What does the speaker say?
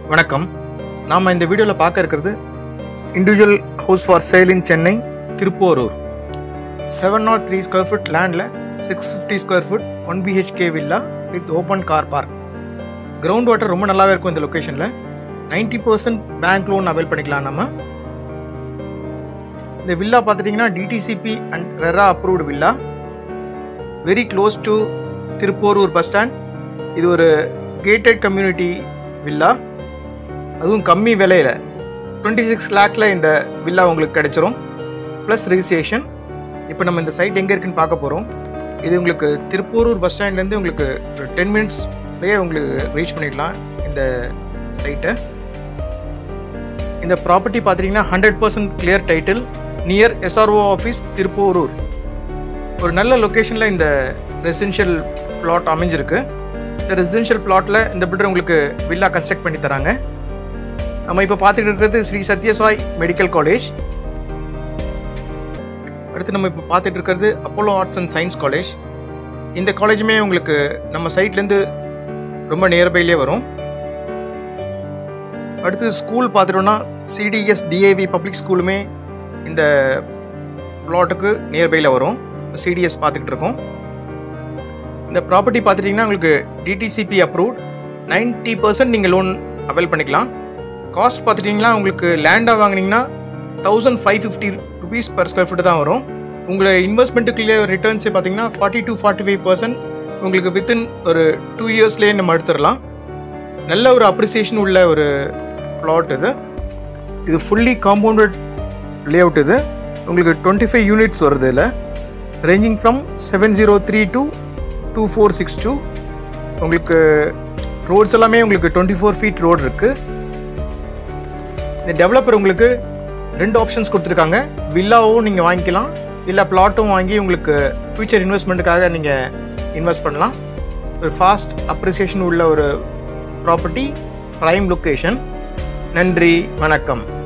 வணக்கம் நாம் இந்த வீடியோவில் பார்க்க இருக்கிறது individual house for sale in Chennai Thiruporur seven nought three square foot லேண்டில் six fifty square foot one BHK villa with open car park ground water ரொம்ப நல்லாவே இருக்கும் இந்த லொக்கேஷனில் ninety percent bank loan avail பண்ணிக்கலாம் நம்ம இந்த வில்லா பார்த்துட்டிங்கன்னா DTCP and RERA approved villa very close to Thiruporur bus stand இது ஒரு கேட்டட் கம்யூனிட்டி வில்லா அதுவும் கம்மி விலையில் டுவெண்ட்டி சிக்ஸ் லேக்கில் இந்த வில்லா உங்களுக்கு கிடைச்சிரும் ப்ளஸ் ரிஜிஸ்ட்ரேஷன் இப்போ நம்ம இந்த சைட் எங்கே இருக்குன்னு பார்க்க போகிறோம் இது உங்களுக்கு திருப்பூரூர் பஸ் ஸ்டாண்ட்லேருந்து உங்களுக்கு ஒரு டென் மினிட்ஸ்லேயே உங்களுக்கு ரீச் பண்ணிடலாம் இந்த சைட்டை இந்த ப்ராப்பர்ட்டி பார்த்துட்டிங்கன்னா hundred percent clear title near SRO office Thiruporur ஒரு நல்ல லொக்கேஷனில் இந்த ரெசிடென்ஷியல் பிளாட் அமைஞ்சிருக்கு இந்த ரெசிடென்ஷியல் பிளாட்டில் இந்த பில்டர் உங்களுக்கு வில்லா கன்ஸ்ட்ரக்ட் பண்ணி தராங்க நம்ம இப்போ பார்த்துக்கிட்டு இருக்கிறது ஸ்ரீ சத்யசாய் மெடிக்கல் காலேஜ் அடுத்து நம்ம இப்போ பார்த்துட்டு இருக்கிறது Apollo arts and science college இந்த காலேஜுமே உங்களுக்கு நம்ம சைட்லேருந்து ரொம்ப நியர்பைலே வரும் அடுத்து ஸ்கூல் பார்த்துட்டோம்னா சிடிஎஸ் டிஏவி பப்ளிக் ஸ்கூலுமே இந்த பிளாட்டுக்கு நியர்பையில் வரும் சிடிஎஸ் பார்த்துக்கிட்டு இருக்கோம் இந்த ப்ராப்பர்ட்டி பார்த்துட்டிங்கன்னா உங்களுக்கு டிடிசிபி அப்ரூவ்ட் நைன்ட்டி பர்சன்ட் நீங்கள் லோன் அவைல் பண்ணிக்கலாம் காஸ்ட் பார்த்துட்டிங்கன்னா உங்களுக்கு லேண்டாக வாங்கினீங்கன்னா thousand five fifty rupees per square feet தான் வரும் உங்களை இன்வெஸ்ட்மெண்ட்டுக்குள்ளே ரிட்டர்ன்ஸே பார்த்தீங்கன்னா forty to forty five percent உங்களுக்கு வித்தின் ஒரு டூ இயர்ஸ்லேயே நம்ம எடுத்துடலாம் நல்ல ஒரு அப்ரிசியேஷன் உள்ள ஒரு பிளாட் இது இது ஃபுல்லி காம்பவுண்டட் லே அவுட் இது உங்களுக்கு டுவெண்ட்டி ஃபைவ் யூனிட்ஸ் வருது இதில் ranging from seven zero three two two four six two உங்களுக்கு ரோட்ஸ் எல்லாமே உங்களுக்கு டுவெண்ட்டி ஃபோர் ஃபீட் ரோடு இருக்குது இந்த டெவலப்பர் உங்களுக்கு ரெண்டு ஆப்ஷன்ஸ் கொடுத்துருக்காங்க வில்லாவும் நீங்கள் வாங்கிக்கலாம் இல்லை பிளாட்டும் வாங்கி உங்களுக்கு ஃப்யூச்சர் இன்வெஸ்ட்மெண்ட்டுக்காக நீங்கள் இன்வெஸ்ட் பண்ணலாம் ஒரு ஃபாஸ்ட் அப்ரிசியேஷன் உள்ள ஒரு ப்ராப்பர்ட்டி ப்ரைம் லொக்கேஷன் நன்றி வணக்கம்